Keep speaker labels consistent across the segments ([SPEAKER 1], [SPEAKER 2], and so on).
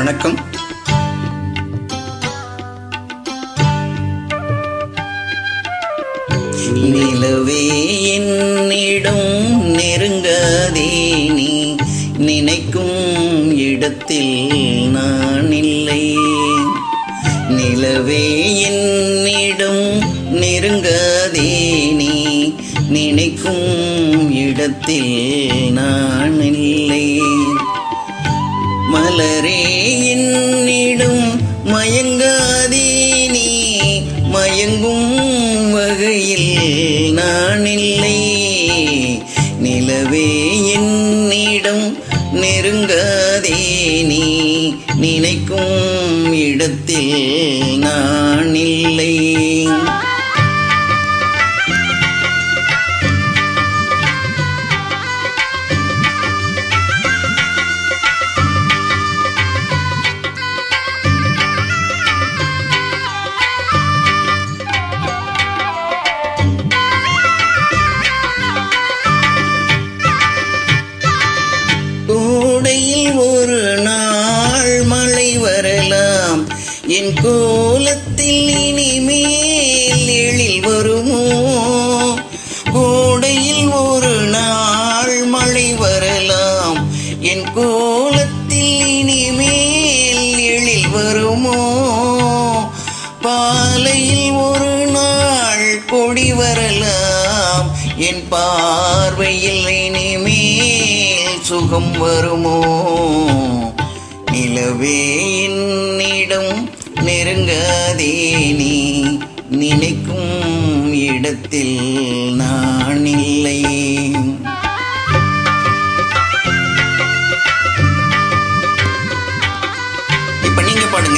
[SPEAKER 1] வணக்கம் நிலவே என்னிடம் நெருங்காதே நீ நினைக்கும் இடத்தில் நான் இல்லை நிலவே என்னிடம் நெருங்காதே நீ நினைக்கும் இடத்தில் நான் இல்லை மலரே என்னிடம் மயங்காதே நீ மயங்கும் வகையில் நான் இல்லை நிலவே என்னிடம் நெருங்காதே நீ நினைக்கும் இடத்தில் நான் இல்லை கோடையில் ஒரு நாள் மழை வரலாம் என் கோலத்தில் இனிமேல் எழில் வருமோ கோடையில் ஒரு நாள் மழை வரலாம் என் கோலத்தில் இனிமேல் எழில் வருமோ பாலையில் ஒரு நாள் கொடி வரலாம் என் பார்வையில் இனிமேல் சுகம் வருமோ நிலவே என்னிடம் நெருங்காதே நீ நினைக்கும் இடத்தில் நான் இல்லை இப்ப நீங்க பாடுங்க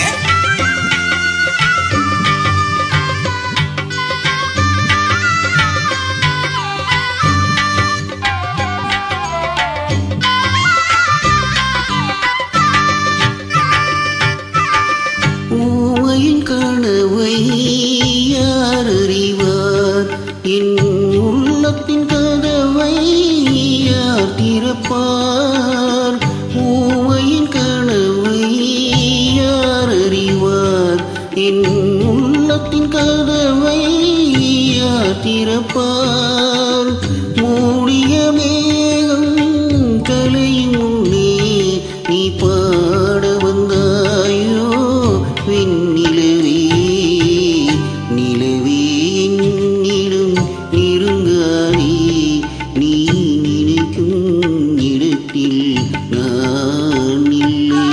[SPEAKER 2] ஊமையின் கனவை யார் அறிவார் என் உள்ளத்தின் கதவை யார் திறப்பார் ஊமையின் கனவை யார் அறிவார் என் உள்ளத்தின் கதவை யார் திறப்பார் மூடிய மேகம் கலையும் முன்னே நீ பாட வந்தாயோ வெண்ணிலவே நிலவே என்னிடம் நெருங்காதே நீ நினைக்கும் இடத்தில் நான் இல்லை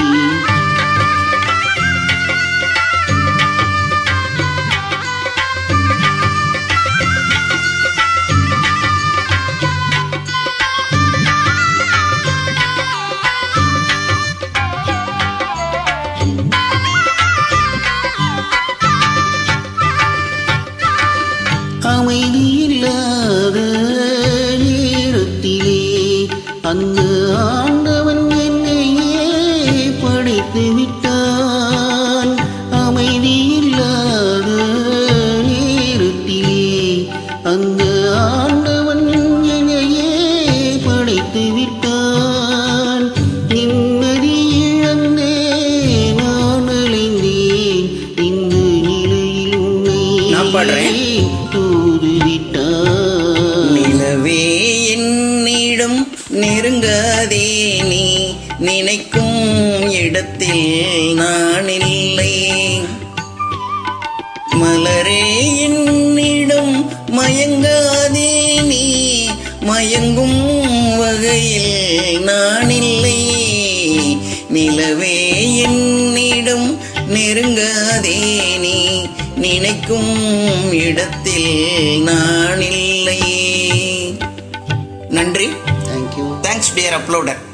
[SPEAKER 2] அமைதியில்லாத நேரத்திலே அந்த ஆண்டவன் என்னையே படைத்து விட்டான் அமைதியில்லாத நேரத்திலே அந்த ஆண்டவன் என்னையே படைத்து விட்டான் நிம்மதி இழந்தே நான் அலைந்தேன் இந்த நிலையில் உன்னை
[SPEAKER 1] நான் பாடுறேன்.
[SPEAKER 2] தூதுவிட்டான்
[SPEAKER 1] நிலவே என்னிடம் நெருங்காதே நீ நினைக்கும் இடத்தில் நான் இல்லை மலரே என்னிடம் மயங்காதே நீ மயங்கும் வகையில் நான் இல்லை நிலவே என்னிடம் நெருங்காதே நீ நினைக்கும் இடத்தில் நான் இல்லை நன்றி
[SPEAKER 2] தேங்க்யூ
[SPEAKER 1] தேங்க்ஸ் டியர் அப்லோடர்